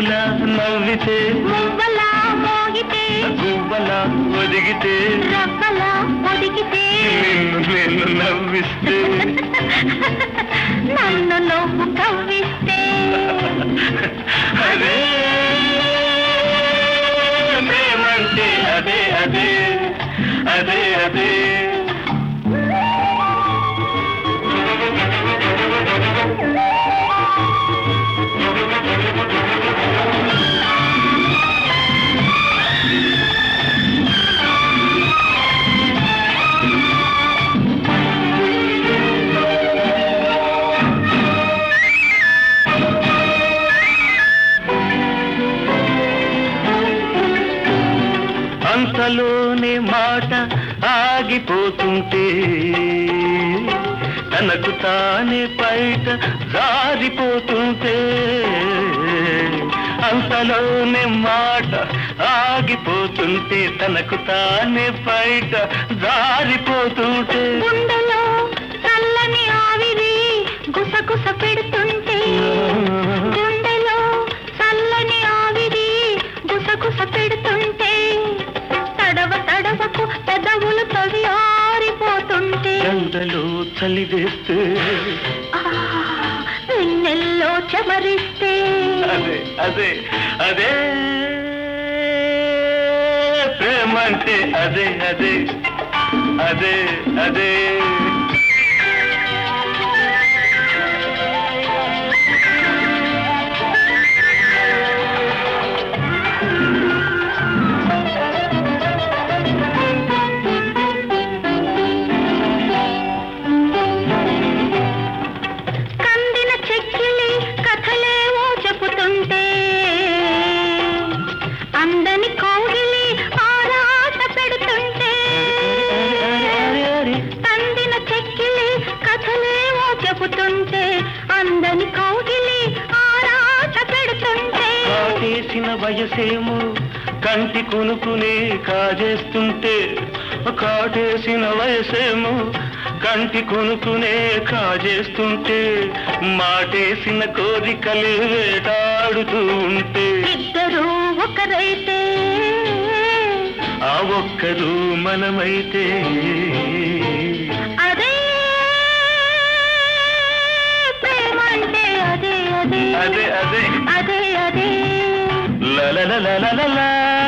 పువ్వులా నవ్వితే మువ్వలా మోగితే గువ్వలా ఒదిగితే రవ్వలా పొదిగితే నిన్ను నేను నవ్విస్తే నన్ను నువ్వు కవ్విస్తే అదే ప్రేమంటే అదే అదే అదే అదే అంతలోనే మాట ఆగిపోతుంటే తనకు తానే బయట జారిపోతుంటే అంతలోనే మాట ఆగిపోతుంటే తనకు తానే బయట జారిపోతుంటే గుండెలో చల్లని ఆవిరి గుసగుస పెడుతుంటే గుండెలో చల్లని ఆవిరి గుసగుస పెడుతుంటే తడవ తడవకు పెదవులు తవి ఆరిపోతుంటే ఎండలో చలి వేస్తే ఆ, వెన్నెల్లో చెమరిస్తే అదే అదే అదే ప్రేమ అంటే అదే అదే అదే అదే కందిన చెక్కిలి కథలేవో చెబుతుంటే అందని కౌగిలి ఆరాట పెడుతుంటే కందిన చెక్కిలి కథలేవో చెబుతుంటే అందని కౌగిలి ఆరాట పెడుతుంటే కాటేసిన వయసేమో కంటి కొనుకునే కాజేస్తుంటే కాటేసిన వయసేమో కంటి కొనుకునే కాజేస్తుంటే మాటేసిన కోరికలు వేటాడుతూ ఉంటే ఇద్దరు ఒకరైతే ఆ ఒక్కరు మనమైతే అదే ప్రేమ అంటే అదే అదే అదే అదే అదే అదే లలలలలలలా